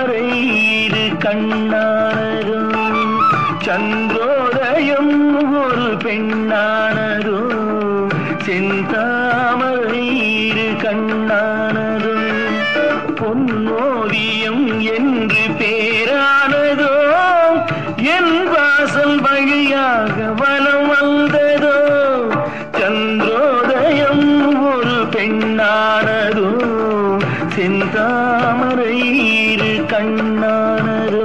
செந்தாமரை இரு கண்ணானதோ சந்திரோதயம் ஒரு பெண்ணானதோ செந்தாமரை இரு கண்ணானதோ பொன்னோவியம் என்று பேரானதோ என் வாசல் வழியாக வலம் வந்ததோ சந்திரோதயம் ஒரு பெண்ணானதோ செந்தாமரை இரு கண்ணானதோ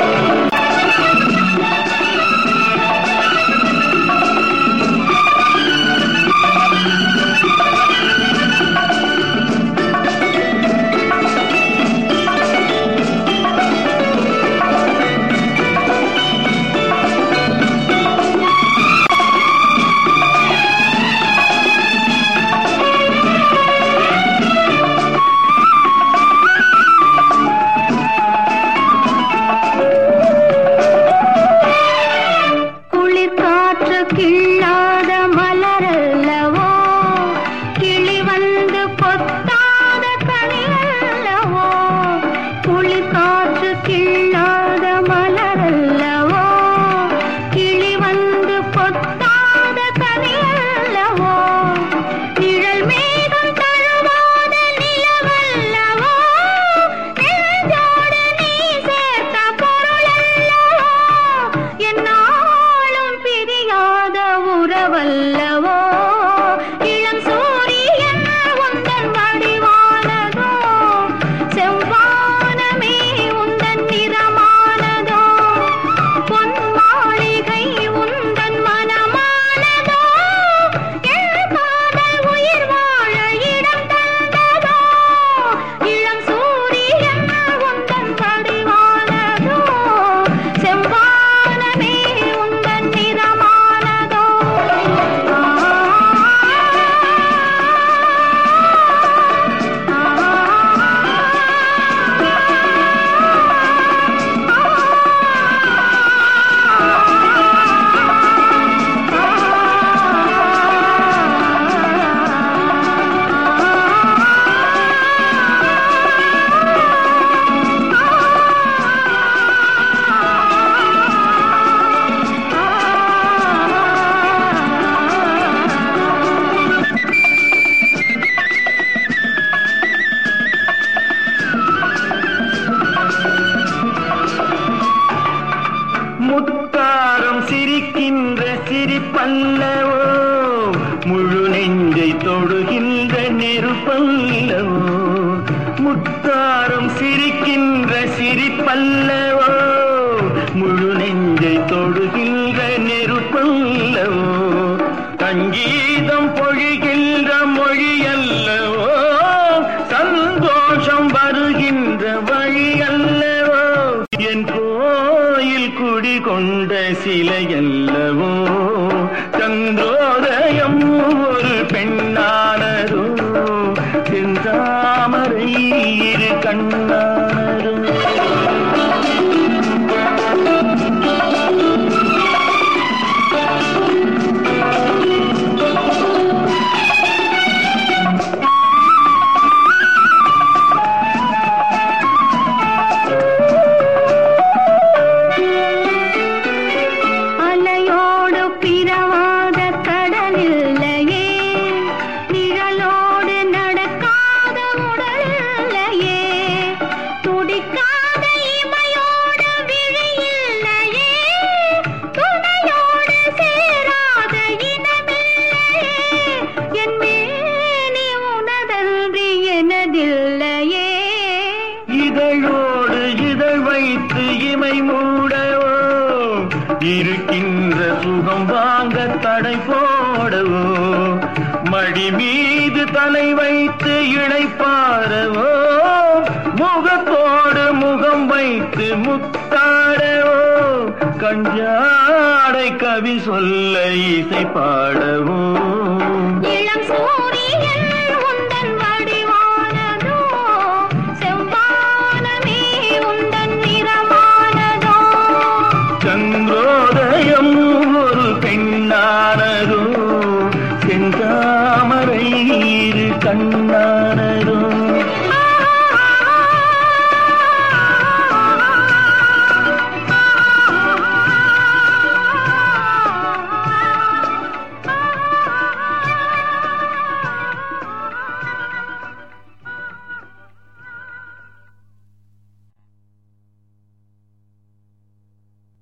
குளிர் காற்று கிள்ளாத மலரல்லவோ கிளி வந்து கொத்தாத கனியல்லவோ குளிர் காற்று கிள்ளாத மலரல்லவோ கிளி வந்து கொத்தாத கனியல்லவோ நிழல் மேகம் தழுவாத நிலவல்லவோ நெஞ்சோடு நீ சேர்த்த பொருளல்லவோ என்னாலும் பிரியாத உறவல்லவோ இளம் சூரியன் உந்தன் வடிவானதோ செவ்வானமே உந்தன் நிறமானதோ பொன் மாளிகை உந்தன் மனமானதோ என் காதல் உயிர் வாழ இடம் தந்ததோ இளம் சூரியன் உந்தன் வடிவானதோ செவ்வானமே உந்தன் நிறமானதோ முத்தாரம் சிரிக்கின்ற சிரிப்பல்லவோ முழு நெஞ்சை தொடுகின்ற நெருப்பல்லவோ முத்தாரம் சிரிக்கின்ற சிரிப்பல்லவோ முழு நெஞ்சை தொடுகின்ற நெருப்பல்லவோ சங்கீதம் பொழிகின்ற மொழி அல்லவோ சந்தோஷம் வருகின்ற வழி அல்லவோ என் கோயில் குடி கொண்ட சிலையல்லவோ சந்திரோதயம் ஒரு பெண்ணானதோ செந்தாமரை இரு கண்ணானதோ அலையோடு பிறவாத கடலில்லையே நிழலோடு நடக்காத உடலில்லையே துடிக்காத இமையோடு விழியில்லையே துணையோடு சேராத இனமில்லையே என் மேனி உனதன்றி எனதில்லையே இதழோடு இதழ் வைத்து இமை மூடவோ இருக்கின்ற சுகம் வாங்க தடை போடவோ மடி மீது தலை வைத்து இணைப்பாரவோ முகத்தோடு முகம் வைத்து முத்தாடவோ கஞ்சாடை கவி சொல்ல இசை பாடவோ இளம் சூரியன் உந்தன் வடிவானதோ செவ்வானமே உந்தன் நிறமானதோ சந்திரோதயம் ஒரு பெண்ணானதோ செந்தாமரை இரு கண்ணானதோ